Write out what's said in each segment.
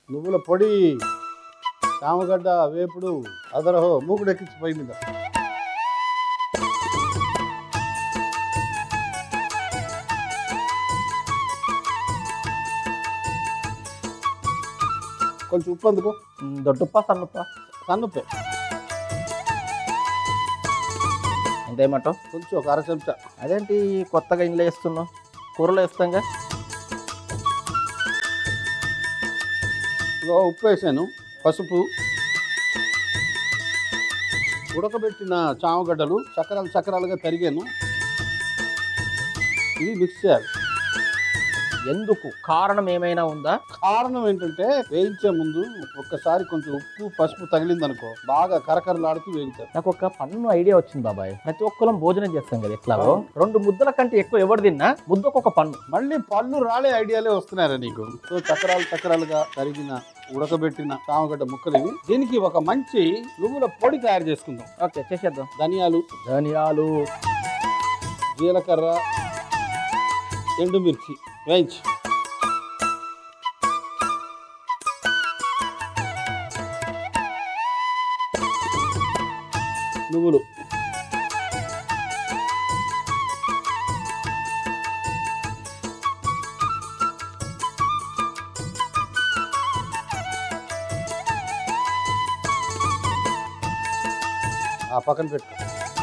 నువ్వుల పొడి చామగడ్డ వేపుడు అదరహో మూకుడు ఎక్కించి పొయ్యి మీద కొంచెం ఉప్పు అందుకో ఉమ్, దొడ్డుప్ప సన్నుప్ప సన్నుప్పే ఎంత ఏమంటావు కొంచెం ఒక అర చెంచా అదేంటి కొత్తగా ఇంట్లో వేస్తున్నావు కూరలో వేస్తాంగా ఇదిగో ఉప్పు వేసాను పసుపు ఉడకబెట్టిన చామగడ్డలు చక్రాలు చక్రాలుగా తరిగాను ఇది మిక్స్ చేయాలి ఎందుకు కారణం ఏమైనా ఉందా కారణం ఏంటంటే వేయించే ముందు ఒక్కసారి కొంచెం ఉప్పు పసుపు తగిలిందనుకో బాగా కరకరలాడుతూ వేగుతారు నాకు ఒక పన్ను ఐడియా వచ్చింది బాబాయ్ ప్రతి ఒక్కరం భోజనం చేస్తాం కదా ఎట్లాగో రెండు ముద్దల కంటే ఎక్కువ ఎవరు తిన్నా ముద్దకు ఒక పన్ను మళ్ళీ పళ్ళు రాలే ఐడియాలే వస్తున్నారా నీకు సో చక్రాలు చక్రాలుగా తరిగిన ఉడకబెట్టిన చామగడ్డ ముక్కలు ఇవి దీనికి ఒక మంచి నువ్వుల పొడి తయారు చేసుకుందాం ఓకే చేసేద్దాం ధనియాలు ధనియాలు జీలకర్ర ఎండుమిర్చి వేయించి నువ్వులు ఆ పక్కన పెట్టు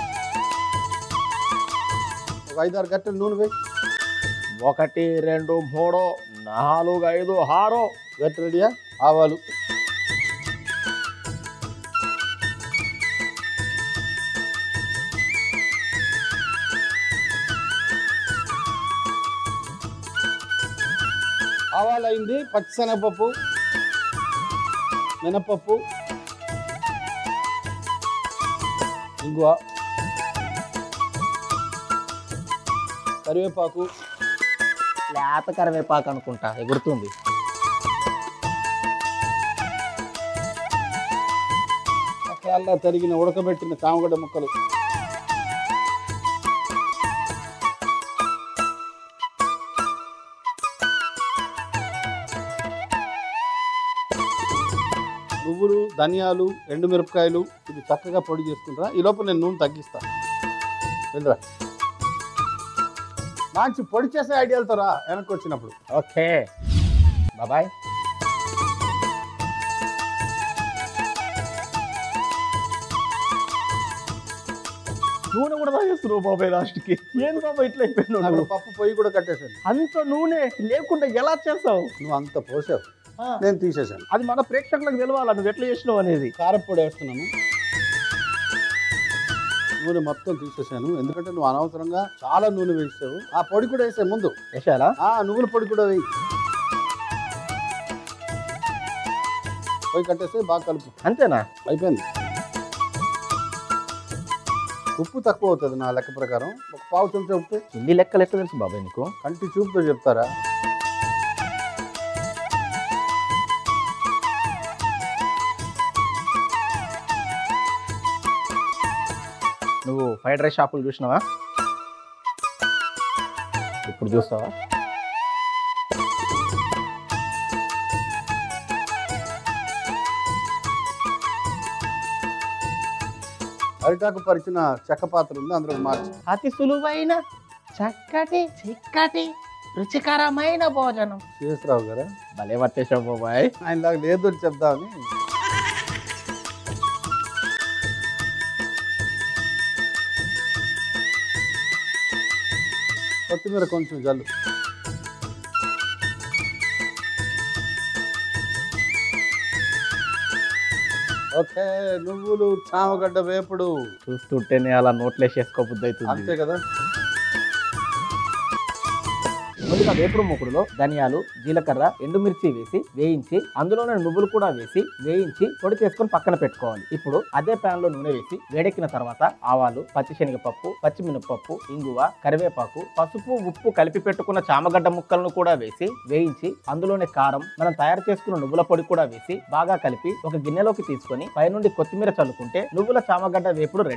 ఒక ఐదారు గట్టెలు నూనె వేయి ఒకటి రెండు మూడు నాలుగు ఐదు ఆరు గట్టి రెడీయా ఆవాలు ఆవాలు అయింది పచ్చిశనగపప్పు మినపప్పు ఇంగువ కరివేపాకు లేత కరివేపాకు అనుకుంటా ఎగురుతుంది అట్లా తరిగిన ఉడకబెట్టిన చామగడ్డ ముక్కలు నువ్వులు ధనియాలు ఎండుమిరపకాయలు ఇది చక్కగా పొడి చేసుకుంటారా ఈ లోపు నేను నూనె తగ్గిస్తా వెళ్ళరా మంచి పొడి చేసే ఐడియాలతో రా వెనక్కి వచ్చినప్పుడు ఓకే బాబాయ్ నూనె కూడా తాగేస్తున్నావు బాబాయ్ లాస్ట్కి ఏంది బాబాయ్ ఇట్లా అయిపోయినావు అక్కడ నువ్వు? పప్పు పొయ్యి కూడా కట్టేశాను అంత నూనె లేకుండా ఎలా చేస్తావు నువ్వు అంత పోసావు నేను తీసేశాను అది మన ప్రేక్షకులకు తెలవాలా నువ్వు ఎట్లా చేసినావు అనేది కారప్పొడి వేస్తున్నాను నూనె మొత్తం తీసేసాను ఎందుకంటే నువ్వు అనవసరంగా చాలా నూనె వేసావు ఆ పొడి కూడా వేసే ముందు వేసాలా ఆ నువ్వుల పొడి కూడా వేయి పోయి కట్టేస్తే బాగా కలుపు అంతేనా అయిపోయింది ఉప్పు తక్కువ అవుతుంది నా లెక్క ప్రకారం ఒక పావు చెంచా ఉప్పు ఇన్ని లెక్కలు ఎట్లా తెలుసు బాబాయ్ నీకు కంటి చూపుతో చెప్తారా నువ్వు ఫ్రైడ్ రైస్ షాపులు చూసినావా ఇప్పుడు చూస్తావా అరిటాకు పరిచిన చెక్క పాత్ర ఉంది అందులో మార్చి అతి సులువైన చక్కటి చిక్కటి రుచికరమైన భోజనం శేషరావు గారా భలే పట్టేశావు బాబాయ్ ఆయనలాగా లేదు అని చెప్దామని కొత్తిమీర కొంచెం జల్లు ఓకే నువ్వులు చామగడ్డ వేపుడు చూస్తుంటేనే అలా నోట్లేసేసుకోబుద్ది అవుతుంది అంతే కదా ముందుగా వేపుడు మూకుడులో ధనియాలు జీలకర్ర ఎండుమిర్చి వేసి వేయించి అందులోనే నువ్వులు కూడా వేసి వేయించి పొడి చేసుకొని పక్కన పెట్టుకోవాలి ఇప్పుడు అదే ప్యాన్ లో నూనె వేసి వేడెక్కిన తర్వాత ఆవాలు పచ్చిశనగపప్పు పచ్చిమినపప్పు ఇంగువ కరివేపాకు పసుపు ఉప్పు కలిపి పెట్టుకున్న చామగడ్డ ముక్కలను కూడా వేసి వేయించి అందులోనే కారం మనం తయారు చేసుకున్న నువ్వుల పొడి కూడా వేసి బాగా కలిపి ఒక గిన్నెలోకి తీసుకొని పైనుండి కొత్తిమీర చల్లుకుంటే నువ్వుల చామగడ్డ వేపుడు రెడీ